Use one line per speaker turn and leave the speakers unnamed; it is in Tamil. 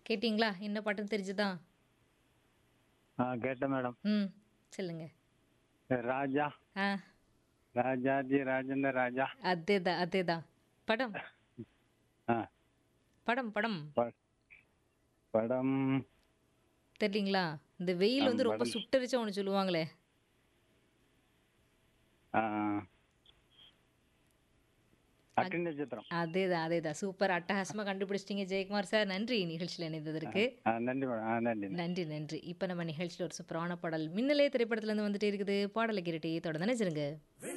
கேட்டிங்களா என்ன பாட்டுன்னு தெரிஞ்சுதா
ஆ கேட்டேன் மேடம்
ம் சொல்லுங்க
ராஜா
ஆ
ராஜாஜி ராஜேந்திர ராஜா
அதேதான் அதேதான் படம்
ஆ
படம் படம்
ப- படம்
தெரியலீங்களா இந்த வெயில் வந்து ரொம்ப சுட்டரிச்சா ஒன்று சொல்லுவாங்களே
ஆ, அக்னி நட்சத்திரம்
அதேதான் அதேதான் சூப்பர் அட்டகாசமாக கண்டுபிடிச்சிட்டீங்க ஜெயக்குமார் சார் நன்றி நிகழ்ச்சியில் இணைந்ததற்கு
ஆ, நன்றி மேடம் ஆ நன்றி
நன்றி நன்றி இப்போ நம்ம நிகழ்ச்சியில் ஒரு சூப்பரான பாடல் மின்னலே திரைப்படத்துலேருந்து வந்துட்டே இருக்குது பாடலை கேட்டுட்டே தொடர்ந்து நினைச்சிருங்க